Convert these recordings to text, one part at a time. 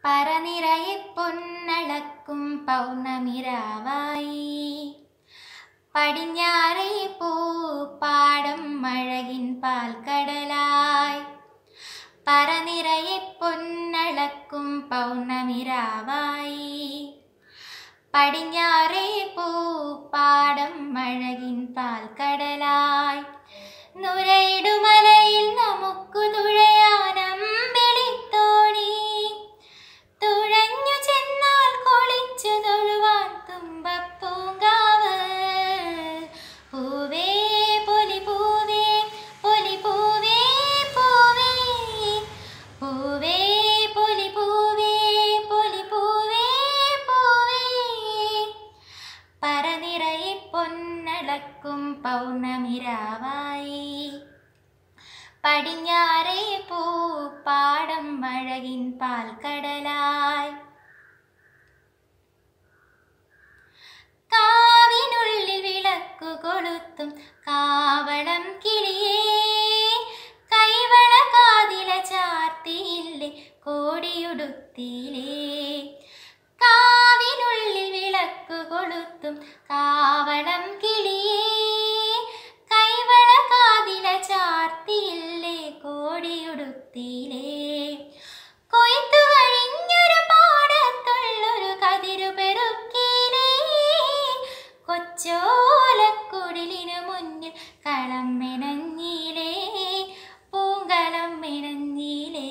പറനിറയെ പൊന്നളക്കും പൗർണമിരാവായി പടിഞ്ഞാറേ പൂപ്പാടം മഴകിൻ പാൽക്കടലായി പറനിറയെ പൊന്നളക്കും പൗർണമിരാവായി പടിഞ്ഞാറേ പൂപ്പാടം മഴകിൻ പാൽക്കടലായി നുരയിടുമലയിൽ നമുക്കു തുഴയാനം വെളിത്തോണി തുഴഞ്ഞു ചെന്നാൽ കൊളിച്ചു തൊഴുവാൻ തുമ്പപ്പൂങ്കാവ് പൂവേ പൊലി പൂവേ പൊലി പൂവേ പൂവേ പൂവേ പൊലി പൂവേ പൊലി പൂവേ പൂവേ പറനിറയെ പൊന്നളക്കും പൗർണമിരാവായി പടിഞ്ഞാറേ പൂപ്പാടം മഴകിൻ പാൽക്കടലായി കാവിനുള്ളിൽ വിളക്കു കൊളുത്തും കാവളം കിളിയേ കൈവള കാതില ചാർത്തിയില്ലേ കോടിയുടുത്തിയിലേ കാവിനുള്ളിൽ വിളക്കു കൊളുത്തും കാവളം കിളിയേ കൈവള കാതില ചാർത്തിയില്ലേ കോടിയുടുത്തിയിലേ കൊയ്ത്തു കഴിഞ്ഞൊരു പാടത്തുള്ളൊരു കതിരു പെറുക്കിയിലേ കൊച്ചോലക്കുടിലിനു മുന്നിൽ കളം മെനഞ്ഞിലേ പൂങ്കളം മെനഞ്ഞിലേ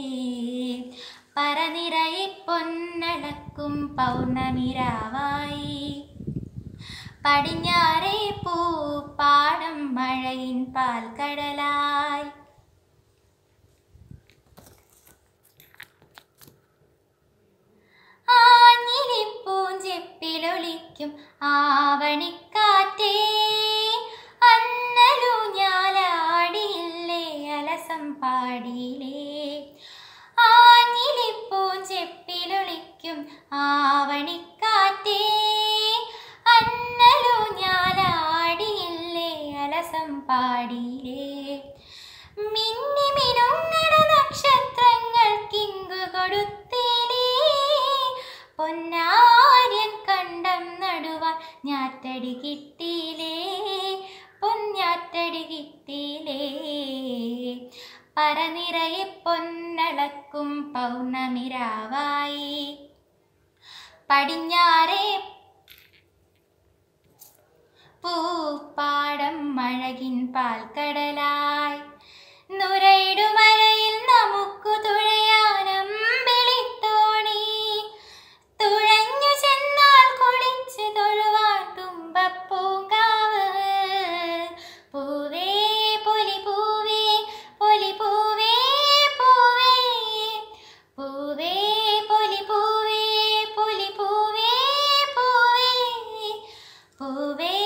പറനിറയെ പൊന്നളക്കും പൗർണമിരാവായി പടിഞ്ഞാറേ പൂപ്പാടം മഴയിൻ പാൽക്കടലായി ആഞ്ഞിലിപ്പൂഞ്ചെപ്പിലൊളിക്കും ആവണിക്കാറ്റേ അന്നലൂഞ്ഞാലാടിയില്ലേ അലസം പാടിയിലേ ആഞ്ഞിലിപ്പൂഞ്ചെപ്പിലൊളിക്കും ആവണിക്കാറ്റേ അന്നലൂഞ്ഞാലാടിയില്ലേ അലസം പാടിയിലേ മിന്നി മിനുങ്ങണ നക്ഷത്രങ്ങൾക്കിങ്കു കൊടുത്തിലേ പൊന്നാര്യൻ കണ്ടം നടുവാൻ ഞാറ്റടി കിട്ടിയിലേ പൊന്നാറ്റടി കിട്ടിയിലേ പറനിറയെ പൊന്നളക്കും പൗർണമിരാവായി പടിഞ്ഞാറേ പൂപ്പാടം മഴകിൻ പാൽക്കടലായി നുരയിടുമലയിൽ നമുക്കു തുഴയാനം വെളിത്തോണി തുഴഞ്ഞു ചെന്നാൽ കുളിച്ചു തൊഴുവാൻ തുമ്പപ്പൂങ്കാവ് പൂവേ പൊലി പൂവേ പൊലി പൂവേ പൂവേ പൂവേ പൊലി പൂവേ പൊലി പൂവേ പൂവേ പൂവേ